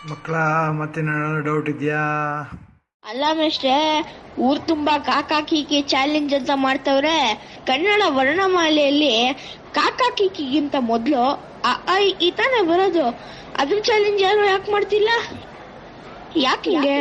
ಮಕ್ಕಳ ಮತ್ತೇನಾದ್ರು ಡೌಟ್ ಇದೆಯಾ ಅಲ್ಲ ಮೇಷ್ಟ್ರೆ ಊರ್ ತುಂಬಾ ಕಾಕಾ ಕೀಕಿ ಚಾಲೆಂಜ್ ಅಂತ ಮಾಡ್ತವ್ರೆ ಕನ್ನಡ ವರ್ಣಮಾಲೆಯಲ್ಲಿ ಕಾಕಾ ಕೀಕಿಗಿಂತ ಮೊದ್ಲು ಅ ಆ, ಇ, ಈ ತಾನೇ ಬರೋದು ಅದ್ರ ಚಾಲೆಂಜ್ ಯಾರು ಯಾಕೆ ಮಾಡ್ತಿಲ್ಲ ಯಾಕೆ ಹಿಂಗೆ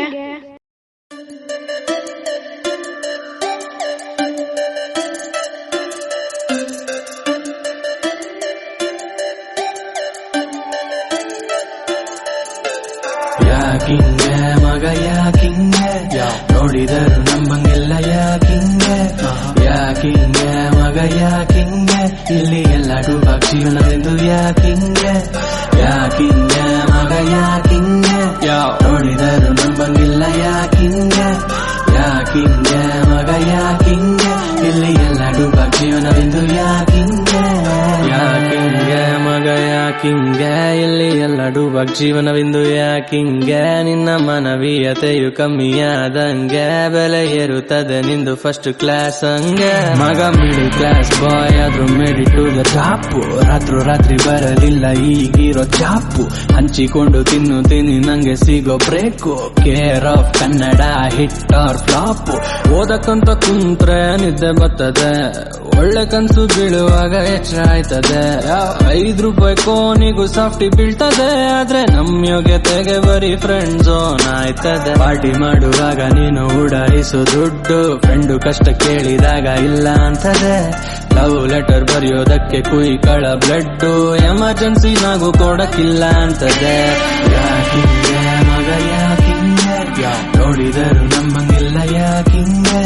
ಯಾಕಿಂಗೆ ಮಗ ಯಾಕಿಂಗೆ ನೋಡಿದರು ನಮ್ಮಂಗೆಲ್ಲ ಯಾಕಿಂಗೆ ಯಾಕಿಂಗೆ ಮಗ ಯಾಕಿಂಗೆ ಇಲ್ಲಿ ಎಲ್ಲ ಡೂಬಾಗ್ ಜೀವನವೆಂದು ಯಾಕಿಂಗೆ ಯಾಕಿಂಗೆ ಮಗ ಯಾಕಿಂಗೆ ನೋಡಿದರು ನಮ್ಮಂಗಿಲ್ಲ ಯಾಕಿಂಗೆ ಯಾಕಿಂಗೆ ಮಗ ಯಾಕಿಂಗೆ ಇಲ್ಲಿ ಎಲ್ಲ ಡೂಬಾಗ್ ಜೀವನವೆಂದು ಯಾಕಿಂಗೆ ಯಾಕಿಂಗೆ ಮಗ ಯಾಕಿಂಗೆ ಇಲ್ಲಿ ಎಲ್ಲ ಡೂಬಾಗ್ ಜೀವನವೆಂದು ಯಾಕಿಂಗೆ ನಿನ್ನ ಮನವೀಯತೆಯು ಕಮ್ಮಿಯಾದಂಗೆ ಬೆಲೆ ಏರುತ್ತದೆ ನಿಂದು ಫಸ್ಟ್ ಕ್ಲಾಸ್ ಹಂಗೆ ಮಗ ಮಿಡಲ್ ಕ್ಲಾಸ್ ಬಾಯ್ ಆದ್ರೂ ಮೇಡಿ ಟು ದ ಟಾಪು ರಾತ್ರು ರಾತ್ರಿ ಬರಲಿಲ್ಲ ಈಗಿರೋ ಚಾಪು ಹಂಚಿಕೊಂಡು ತಿನ್ನು ತಿನ್ನಿ ನಂಗೆ ಸಿಗೋ break care of Kannada hit or flop ಓದಕ್ಕಂತ ಕುಂತ್ರೆ ನಿದ್ದೆ ಬರ್ತದೆ ಒಳ್ಳೆ ಕನ್ಸು ಬೀಳುವಾಗ ಎಚ್ಚರ ಆಯ್ತದೆ ಐದ್ ರೂಪಾಯಿ ಕೋನಿಗೂ ಸಾಫ್ಟಿ ಬೀಳ್ತದೆ ಆದ್ರೆ ನಮ್ ಯೋಗ್ಯತೆಗೆ ಬರೀ ಫ್ರೆಂಡ್ ಝೋನ್ ಆಯ್ತದೆ ಪಾರ್ಟಿ ಮಾಡುವಾಗ ನೀನು ಉಡಾಯಿಸು ದುಡ್ಡು ಫ್ರೆಂಡು ಕಷ್ಟ ಕೇಳಿದಾಗ ಇಲ್ಲ ಅಂತದೆ ಲವ್ ಲೆಟರ್ ಬರೆಯೋದಕ್ಕೆ ಕುಯ್ಕಳ ಬ್ಲಡ್ ಎಮರ್ಜೆನ್ಸಿ ನಾಗೂ ಕೊಡಕ್ಕಿಲ್ಲ ಅಂತದೆ ಯಾಕಿಂಗೆ ಮಗ ಯಾಕಿಂಗೆ ನೋಡಿದರು ನಮ್ಮಂಗಿಲ್ಲ ಯಾಕಿಂಗೆ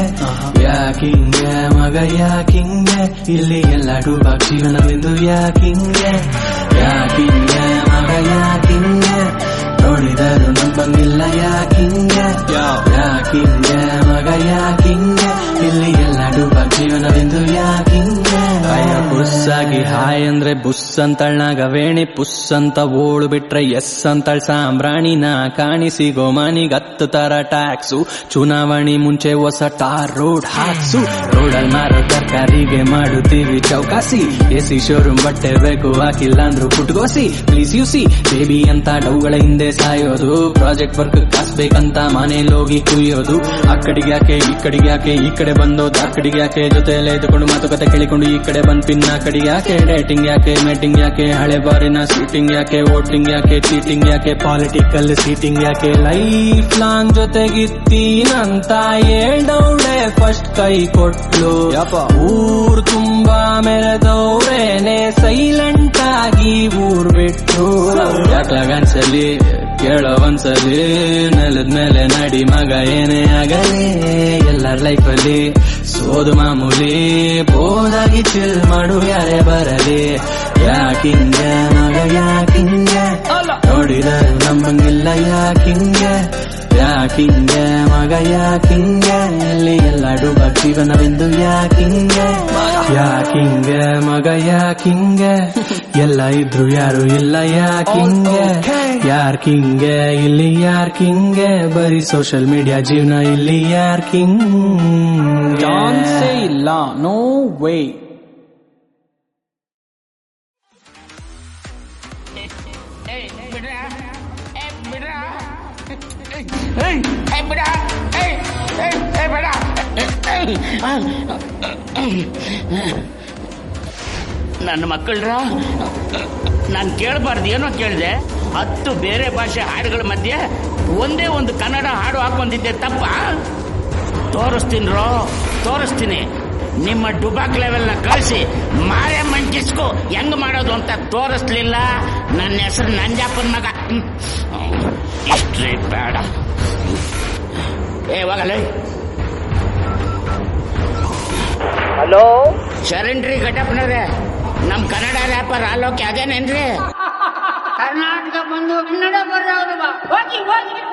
ಯಾಕಿಂಗೆ ಮಗ ಯಾಕಿಂಗೆ ಇಲ್ಲಿ ಎಲ್ಲ ಡೂಬಾಗ್ ಜೀವನವೆಂದು ಯಾಕಿಂಗೆ ಯಾಕಿಂಗೆ ಮಗ ಯಾಕಿಂಗೆ ನೋಡಿದರು ನಮ್ಮಂಗಿಲ್ಲ ಯಾಕಿಂಗೆ ಯಾಕಿಂಗೆ ಮಗ ಯಾಕಿಂಗೆ ಇಲ್ಲಿ ಎಲ್ಲ ಡೂಬಾಗ್ ಜೀವನವೆಂದು ಯಾಕಿಂಗೆ ಅಯ್ಯ ಬುಸ್ಸಾಗಿ ಹಾಯ್ ಅಂದ್ರೆ ಬುಸ್ ಅಂತಳ್ನಾಗ ವೇಣಿ ಪುಸ್ ಅಂತ ಓಳು ಬಿಟ್ರೆ ಎಸ್ ಅಂತಳ್ ಸಾಂಬ್ರಾಣಿನ ಕಾಣಿಸಿಗೋ ಮನಿಗ್ ಹತ್ತು ತರ ಟ್ಯಾಕ್ಸು ಚುನಾವಣೆ ಮುಂಚೆ ಹೊಸ ಟಾರ್ ರೋಡ್ ಹಾಕ್ಸು ರೋಡಲ್ ಮಾರೋ ತರಕಾರಿಗೆ ಮಾಡುತ್ತೀವಿ ಚೌಕಾಸಿ ಎಸಿ ಶೋರೂಮ್ ಬಟ್ಟೆ ಬೇಕು ಹಾಕಿಲ್ಲ ಅಂದ್ರು ಪುಟ್ಗೋಸಿ ಪ್ಲೀಸ್ ಯು ಸಿ ಬೇಬಿ ಅಂತ ಡೌಗಳ ಹಿಂದೆ ಸಾಯೋದು ಪ್ರಾಜೆಕ್ಟ್ ವರ್ಕ್ ಕಾಸ್ಬೇಕಂತ ಮನೇಲಿ ಹೋಗಿ ಕುಯ್ಯೋದು ಆ ಕಡೆಗೆ ಯಾಕೆ ಈ ಕಡೆಗೆ ಯಾಕೆ ಈ ಕಡೆ ಬಂದೋದು ಆ ಕಡೆಗೆ ಯಾಕೆ ಜೊತೆಯಲ್ಲೇ ಇದ್ಕೊಂಡು ಮಾತುಕತೆ ಕೇಳಿಕೊಂಡು ಈ ಕಡೆ ಬಂದ್ ಪಿನ್ನ ಕಡೆಗೆ ಯಾಕೆ ಡೇಟಿಂಗ್ ಯಾಕೆ ಮೇಟಿಂಗ್ ಯಾಕೆ ಹಳೆ ಬಾರಿನ ಶೂಟಿಂಗ್ ಯಾಕೆ ವೋಟಿಂಗ್ ಯಾಕೆ ಚೀಟಿಂಗ್ ಯಾಕೆ ಪಾಲಿಟಿಕಲ್ ಸೀಟಿಂಗ್ ಯಾಕೆ ಲೈಫ್ ಲಾಂಗ್ ಜೊತೆಗಿತ್ತೀನಂತ ಹೇಳ್ದೌಳೆ ಫಸ್ಟ್ ಕೈ ಕೊಟ್ಲು ಊರ್ ತುಂಬಾ ಮೆರೆದವ್ರೇನೆ ಸೈಲೆಂಟ್ ಆಗಿ ಊರ್ ಬಿಟ್ಟು ಯಾಕ್ಲಾಗನ್ಸಲಿ ಕೇಳೋ ಒಂದ್ಸಲಿ ನೆಲದ ಮೇಲೆ ನಡಿ ಮಗ ಏನೇ ಆಗಲಿ ಎಲ್ಲರ ಲೈಫಲ್ಲಿ ಸೋದು ಮಾಮೂಲಿ ಬೋದಾಗಿ ಚಿಲ್ ಮಾಡು ಯಾರೇ ಬರಲಿ ಯಾಕಿಂಗೆ ಮಗ ಯಾಕಿಂಗೆ ನೋಡಿದರು ನಮ್ಮಂಗಿಲ್ಲ ಯಾಕಿಂಗೆ ಯಾಕಿಂಗೆ ಮಗ ಯಾಕಿಂಗೆ ಇಲ್ಲಿ ಎಲ್ಲ ಡೂಬಾಗ್ ಜೀವನವೆಂದು ಯಾಕಿಂಗೆ ಯಾಕಿಂಗೆ ಮಗ ಯಾಕಿಂಗೆ ಎಲ್ಲ ಇದ್ರು ಯಾರು ಇಲ್ಲ ಯಾಕಿಂಗೆ ಯಾರ್ ಕಿಂಗೆ ಇಲ್ಲಿ ಯಾರ್ ಕಿಂಗೆ ಬರೀ ಸೋಷಿಯಲ್ ಮೀಡಿಯಾ ಜೀವನ ಇಲ್ಲಿ ಯಾರ್ ಕಿಂಗ್ ಇಲ್ಲ ನೋ ವೇ ನನ್ನ ಮಕ್ಕಳ್ರ ನಾನು ಕೇಳಬಾರ್ದು ಏನೋ ಕೇಳಿದೆ ಹತ್ತು ಬೇರೆ ಭಾಷೆ ಹಾಡುಗಳ ಮಧ್ಯೆ ಒಂದೇ ಒಂದು ಕನ್ನಡ ಹಾಡು ಹಾಕೊಂಡಿದ್ದೆ ತಪ್ಪ ತೋರಿಸ್ತೀನ್ರೋ ತೋರಿಸ್ತೀನಿ ನಿಮ್ಮ ಡುಬಾಕ್ ಲೆವೆಲ್ನ ಕಳಿಸಿ ಮಾರೆ ಮಂಟಿಸ್ಕೊ ಹೆಂಗ್ ಮಾಡೋದು ಅಂತ ತೋರಿಸ್ಲಿಲ್ಲ ನನ್ನ ಹೆಸರು ನಂಜಾಪನ್ ಮಗ ಇಷ್ಟ್ರಿ ಬೇಡ ಏ ಹೋಗಲೇ ಹಲೋ ಶರಣ್ರಿ ಘಟಪ್ನವ್ರೆ ನಮ್ ಕನ್ನಡ ರ್ಯಾಪರ್ ಆಲೋಕೆ ಅದೇನೇನ್ರಿ ಕರ್ನಾಟಕ ಬಂದು ಕನ್ನಡ ಬರೋರು ಬಾ ಹೋಗಿ ಹೋಗಿ